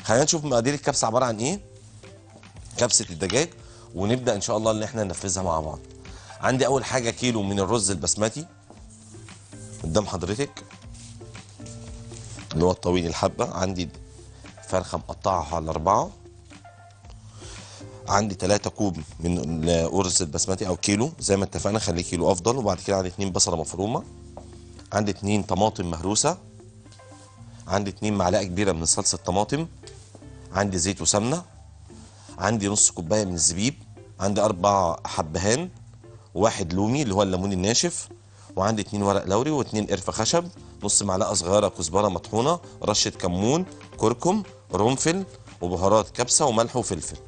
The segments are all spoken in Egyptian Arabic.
خلينا نشوف مقادير الكبسه عباره عن ايه كبسه الدجاج ونبدا ان شاء الله ان احنا ننفذها مع بعض عندي اول حاجه كيلو من الرز البسمتي قدام حضرتك اللي هو الطويل الحبه عندي فرخه مقطعها على اربعه عندي 3 كوب من الارز البسمتي او كيلو زي ما اتفقنا خليه كيلو افضل وبعد كده عندي 2 بصله مفرومه عندي 2 طماطم مهروسه عندي 2 معلقه كبيره من صلصه طماطم عندي زيت وسمنه عندي نص كوبايه من الزبيب عندي اربع حبهان وواحد لومي اللي هو الليمون الناشف وعندي اتنين ورق لوري واتنين قرفه خشب نص معلقه صغيره كزبره مطحونه رشه كمون كركم قرنفل وبهارات كبسه وملح وفلفل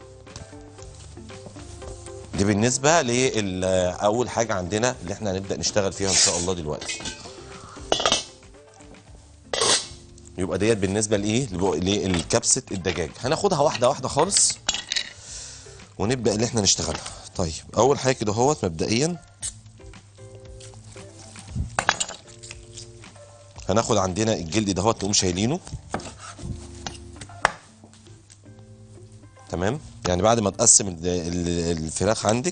دي بالنسبه لاول حاجه عندنا اللي احنا هنبدا نشتغل فيها ان شاء الله دلوقتي يبقى ديت بالنسبه لايه للكبسه الدجاج هناخدها واحده واحده خالص ونبدا اللي احنا نشتغلها طيب اول حاجه كده اهوت مبدئيا هناخد عندنا الجلد دهوت نقوم شايلينه تمام يعني بعد ما تقسم ال- ال- الفراخ عندك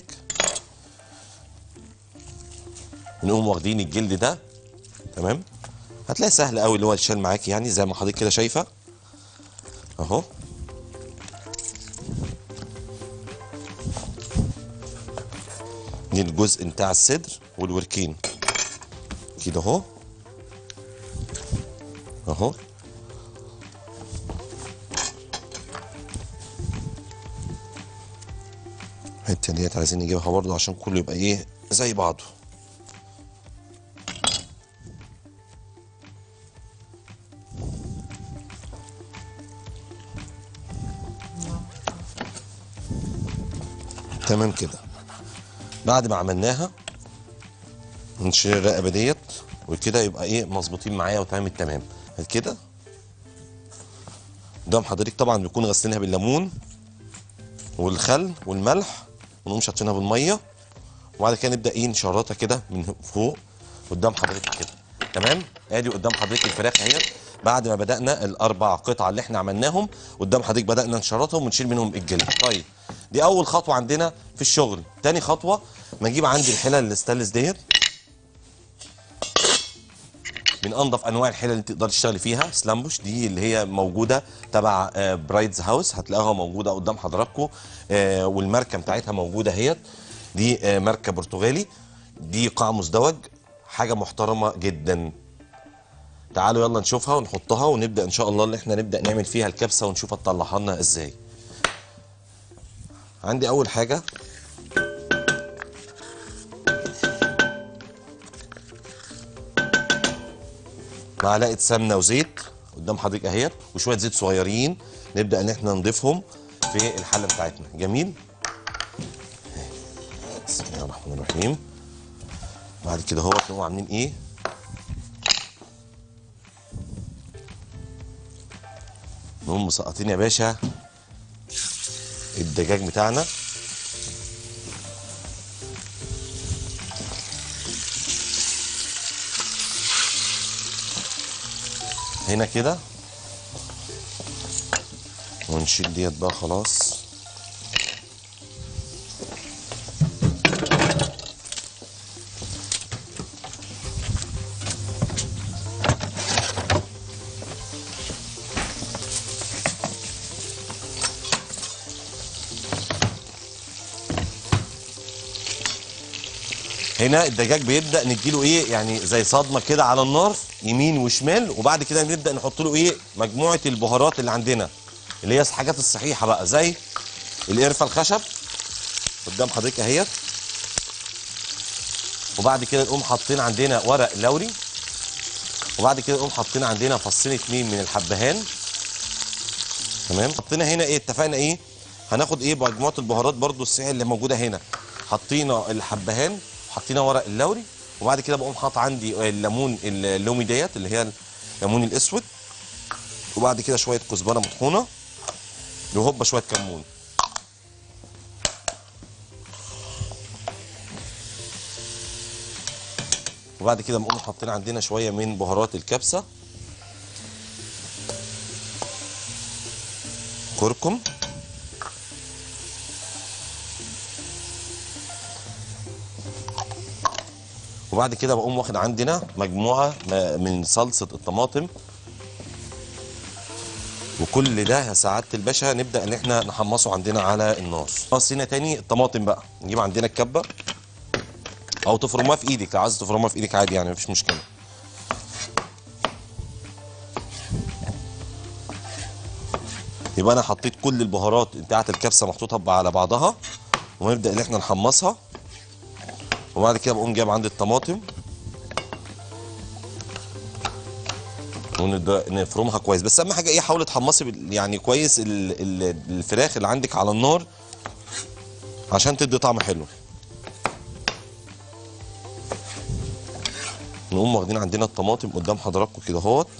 نقوم واخدين الجلد ده تمام هتلاقي سهل قوي اللي هو يتشال معاكي يعني زي ما حضرتك كده شايفه اهو دي الجزء بتاع الصدر والوركين كده اهو اهو الحته ديت عايزين نجيبها برضو عشان كله يبقى ايه زي بعضه تمام كده بعد ما عملناها نشيل الرقبه ديت وكده يبقى ايه مظبوطين معايا وتمام التمام كده قدام حضرتك طبعا بنكون غسلينها بالليمون والخل والملح ونقوم شاطينها بالميه وبعد كده نبدا ايه نشرطها كده من فوق قدام حضرتك كده تمام ادي قدام حضرتك الفراخ اهي بعد ما بدانا الاربع قطع اللي احنا عملناهم قدام حضرتك بدانا نشرطهم ونشيل منهم الجلد طيب دي اول خطوه عندنا في الشغل تاني خطوه بجيب عندي الحلل الاستانلس ديت من انظف انواع الحلل اللي تقدر تشتغلي فيها سلامبوش دي اللي هي موجوده تبع آه، برايدز هاوس هتلاقوها موجوده قدام حضراتكم آه، والماركه بتاعتها موجوده اهيت دي آه، ماركه برتغالي دي قاع مزدوج حاجه محترمه جدا تعالوا يلا نشوفها ونحطها ونبدا ان شاء الله اللي احنا نبدا نعمل فيها الكبسه ونشوف هتطلعها لنا ازاي عندي اول حاجه معلقه سمنه وزيت قدام حضرتك اهيت وشويه زيت صغيرين نبدا ان احنا نضيفهم في الحله بتاعتنا جميل بسم الله الرحمن الرحيم بعد كده اهوت نقوم عاملين ايه نقوم مسقطين يا باشا الدجاج بتاعنا هنا كده ونشيل ديت بقى خلاص هنا الدجاج بيبدا نديله ايه يعني زي صدمه كده على النار يمين وشمال وبعد كده نبدا نحط له ايه مجموعه البهارات اللي عندنا اللي هي الحاجات الصحيحه بقى زي القرفه الخشب قدام حضرتك اهيت وبعد كده نقوم حاطين عندنا ورق لوري وبعد كده نقوم حاطين عندنا فصين اتنين من الحبهان تمام حطينا هنا ايه اتفقنا ايه هناخد ايه مجموعه البهارات برضو الصحيحه اللي موجوده هنا حطينا الحبهان حطينا ورق اللوري وبعد كده بقوم حاطط عندي الليمون اللومي ديت اللي هي الليمون الاسود وبعد كده شويه كزبره مطحونه وهوبا شويه كمون وبعد كده بنقوم حاطين عندنا شويه من بهارات الكبسه كركم وبعد كده بقوم واخد عندنا مجموعه م- من صلصه الطماطم وكل ده يا سعاده الباشا نبدا ان احنا نحمصه عندنا على النار قصينا تاني الطماطم بقى نجيب عندنا الكبه او تفرموها في ايدك لو عايز تفرموها في ايدك عادي يعني مفيش مشكله يبقى انا حطيت كل البهارات بتاعه الكبسه محطوطه على بعضها ونبدا ان احنا نحمصها وبعد كده بقوم جايب عندي الطماطم ونفرمها كويس بس اهم حاجه ايه حاولي تحمصي بال- يعني كويس ال- ال- الفراخ اللي عندك على النار عشان تدي طعم حلو نقوم واخدين عندنا الطماطم قدام حضراتكم كده اهوت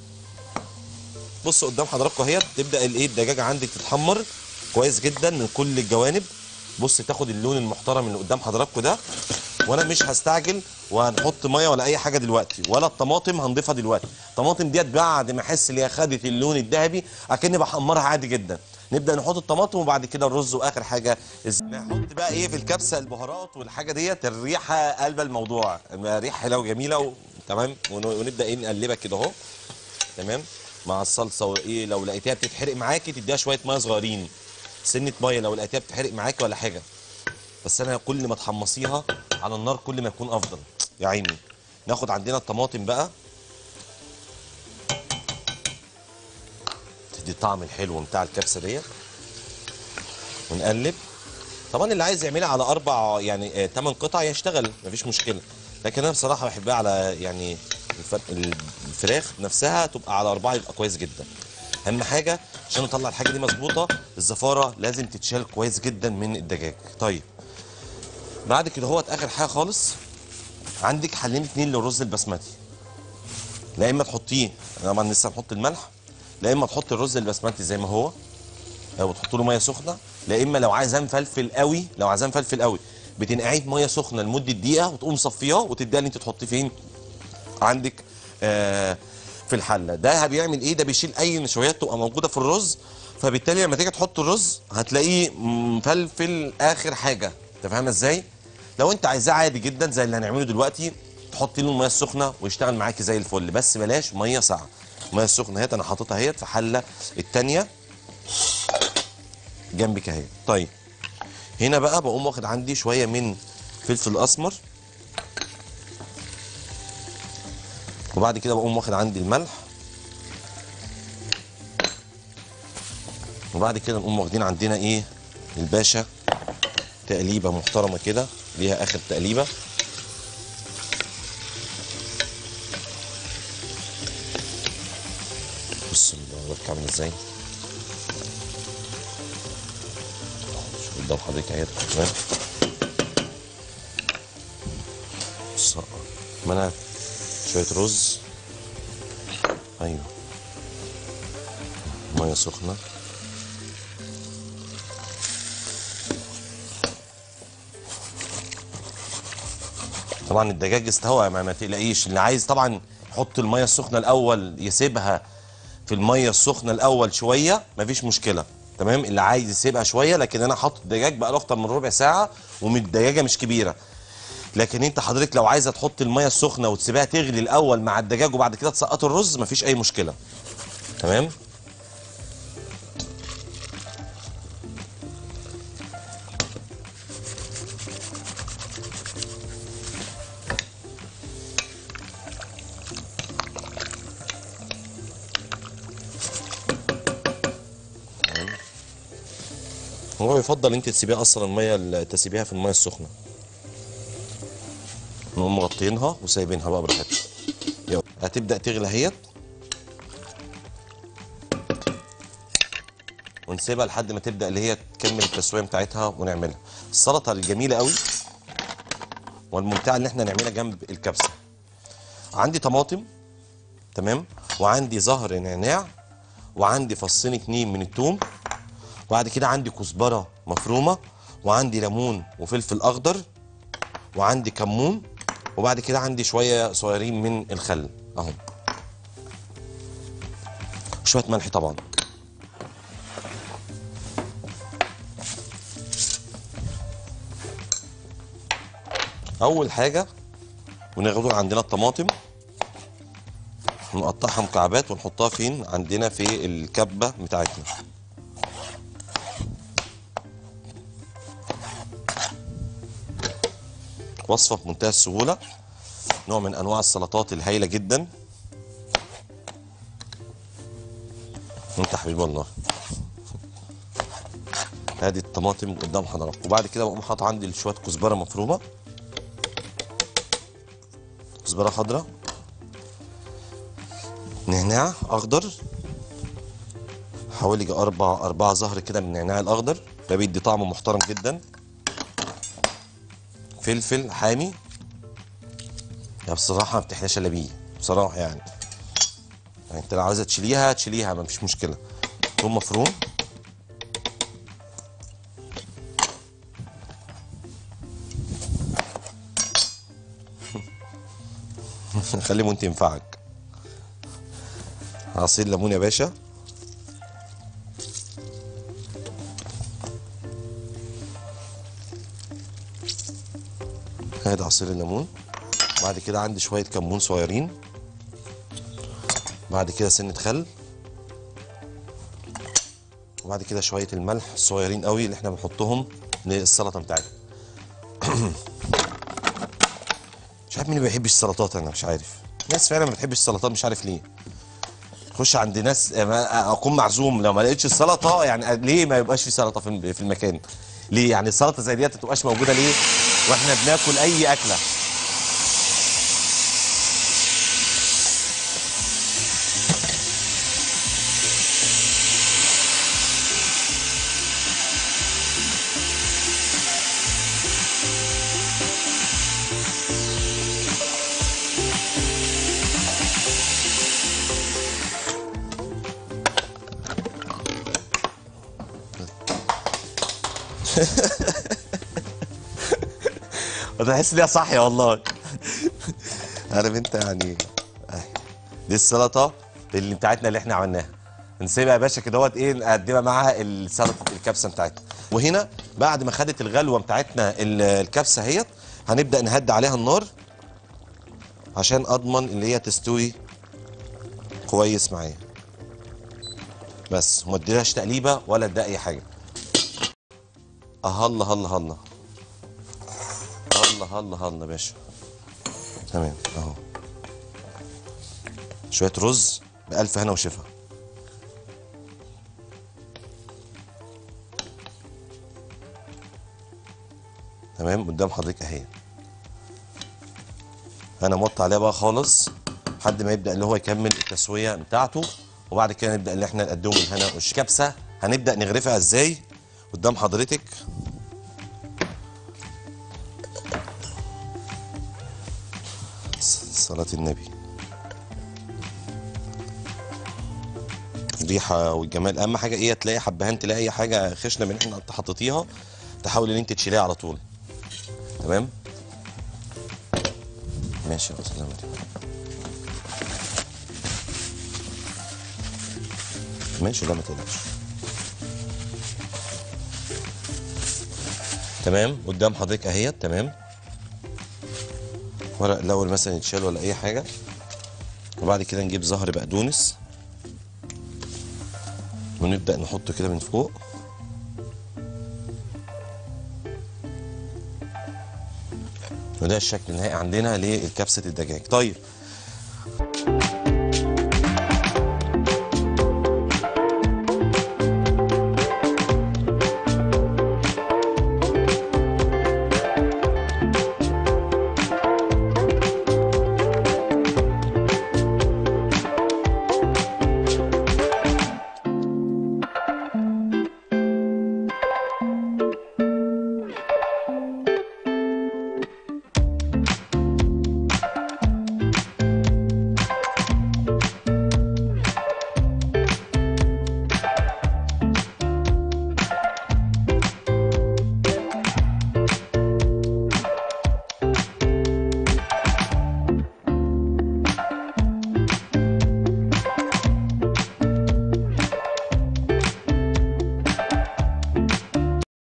بصوا قدام حضراتكم اهي تبدا الايه الدجاجه عندك تتحمر كويس جدا من كل الجوانب بص تاخد اللون المحترم اللي قدام حضراتكم ده وانا مش هستعجل وهنحط ميه ولا اي حاجه دلوقتي ولا الطماطم هنضيفها دلوقتي الطماطم ديت بعد ما احس ان هي خدت اللون الذهبي اكني بحمرها عادي جدا نبدا نحط الطماطم وبعد كده الرز واخر حاجه الز- نحط بقى ايه في الكبسه البهارات والحاجه ديت الريحه قلب الموضوع ريحه حلوه وجميله و... تمام ون- ونبدا ايه نقلبها كده اهو تمام مع الصلصه وايه لو لقيتيها بتتحرق معاكي تديها شويه ميه صغيرين سنه ميه لو لقيتيها بتتحرق معاكي ولا حاجه بس انا كل ما تحمصيها على النار كل ما يكون افضل يا عيني ناخد عندنا الطماطم بقى تدي الطعم الحلو بتاع الكبسه ديت ونقلب طبعا اللي عايز يعملها على اربع يعني ثمان قطع يشتغل مفيش مشكله لكن انا بصراحه بحبها على يعني الف- الفراخ نفسها تبقى على اربعه يبقى كويس جدا اهم حاجه عشان نطلع الحاجه دي مظبوطه الزفاره لازم تتشال كويس جدا من الدجاج طيب بعد كده هو اخر حاجه خالص عندك حلين اتنين للرز البسمتي لا اما تحطيه طبعا لسه هنحط الملح لا اما تحط الرز البسمتي زي ما هو او تحط له ميه سخنه لا اما لو عايزاه مفلفل قوي لو عايزاه مفلفل قوي بتنقعيه في ميه سخنه لمده دقيقه وتقوم صفياه وتبداي ان انت تحطيه فين عندك آه في الحله ده بيعمل ايه ده بيشيل اي نشويات تبقى موجوده في الرز فبالتالي لما تيجي تحط الرز هتلاقيه مفلفل اخر حاجه انت فاهمه ازاي لو انت عايزاه عادي جدا زي اللي هنعمله دلوقتي تحطي له الميه السخنه ويشتغل معاكي زي الفل بس بلاش ميه ساقعه الميه السخنه اهيت انا حاططها اهيت في حله التانيه جنبك اهي طيب هنا بقى بقوم واخد عندي شويه من فلفل اسمر وبعد كده بقوم واخد عندي الملح وبعد كده نقوم واخدين عندنا ايه الباشا تقليبه محترمه كده ليها اخر تقليبه بص الورك عامل ازاي شوف قدام حضرتك اهي تمام بص منع شويه رز ايوه ميه سخنه طبعا الدجاج استوى ما, ما تقلقيش اللي عايز طبعا يحط الميه السخنه الاول يسيبها في الميه السخنه الاول شويه مفيش مشكله تمام اللي عايز يسيبها شويه لكن انا حاطط الدجاج بقى له اكتر من ربع ساعه ومن الدجاجه مش كبيره لكن انت حضرتك لو عايزه تحط الميه السخنه وتسيبها تغلي الاول مع الدجاج وبعد كده تسقط الرز مفيش اي مشكله تمام هو يفضل انت تسيبيها اصلا الميه تسيبيها في الميه السخنه نقوم مغطينها وسايبينها بقى براحتها يلا هتبدا تغلى اهيت ونسيبها لحد ما تبدا اللي هي تكمل التسويه بتاعتها ونعملها السلطه الجميله قوي والممتعه اللي احنا نعملها جنب الكبسه عندي طماطم تمام وعندي زهر نعناع وعندي فصين اتنين من التوم وبعد كده عندي كزبره مفرومه وعندي ليمون وفلفل اخضر وعندي كمون وبعد كده عندي شويه صغيرين من الخل اهو شويه ملح طبعا اول حاجه وناخد عندنا الطماطم نقطعها مكعبات ونحطها فين عندنا في الكبه بتاعتنا وصفه بمنتهى السهوله نوع من انواع السلطات الهايله جدا انت حبيبي والله ادي الطماطم قدام حضراتكم وبعد كده بقوم حاطط عندي شويه كزبره مفرومه كزبره خضراء نعناع اخضر حوالي اربع اربعه زهر كده من النعناع الاخضر ده بيدي طعم محترم جدا فلفل حامي يا بصراحه ما بتحلاش الا بيه بصراحه يعني يعني انت لو عايزه تشيليها تشيليها ما فيش مشكله ثوم مفروم خلي مونت ينفعك عصير ليمون يا باشا هادي عصير الليمون بعد كده عندي شويه كمون صغيرين بعد كده سنه خل وبعد كده شويه الملح الصغيرين قوي اللي احنا بنحطهم للسلطه بتاعتنا مش عارف مين ما بيحبش السلطات انا مش عارف ناس فعلا ما بتحبش السلطات مش عارف ليه خش عند ناس ما- اكون معزوم لو ما لقيتش السلطه يعني ليه ما يبقاش في سلطه في في المكان ليه يعني السلطه زي ديت ما تبقاش موجوده ليه واحنا بناكل اي اكله وتحس ليها صحية والله عارف انت يعني أهي. دي السلطة اللي بتاعتنا اللي احنا عملناها نسيبها يا باشا كده ايه نقدمها معاها السلطة الكبسة بتاعتنا وهنا بعد ما خدت الغلوة بتاعتنا ال- الكبسة اهيت هنبدأ نهدي عليها النار عشان اضمن اللي هي تستوي كويس معايا بس وما اديلهاش تقليبه ولا ادي اي حاجه هلا هلا هلا هلا هلا هلا يا باشا تمام اهو شويه رز بألف هنا وشفا تمام قدام حضرتك اهي انا موطي عليها بقى خالص لحد ما يبدا اللي هو يكمل التسويه بتاعته وبعد كده نبدا اللي احنا نقدمه من هنا وش كبسه هنبدا نغرفها ازاي قدام حضرتك ص- صلاة النبي الريحة والجمال أهم حاجة إيه تلاقي حبهان تلاقي أي حاجة خشنة من إحنا أنت حطيتيها تحاول إن أنت تشيليها على طول تمام ماشي يا أستاذ مريم ماشي لا ما تقلقش تمام قدام حضرتك اهيت تمام ورق الاول مثلا يتشال ولا اي حاجه وبعد كده نجيب زهر بقدونس ونبدا نحطه كده من فوق وده الشكل النهائي عندنا للكبسه الدجاج طيب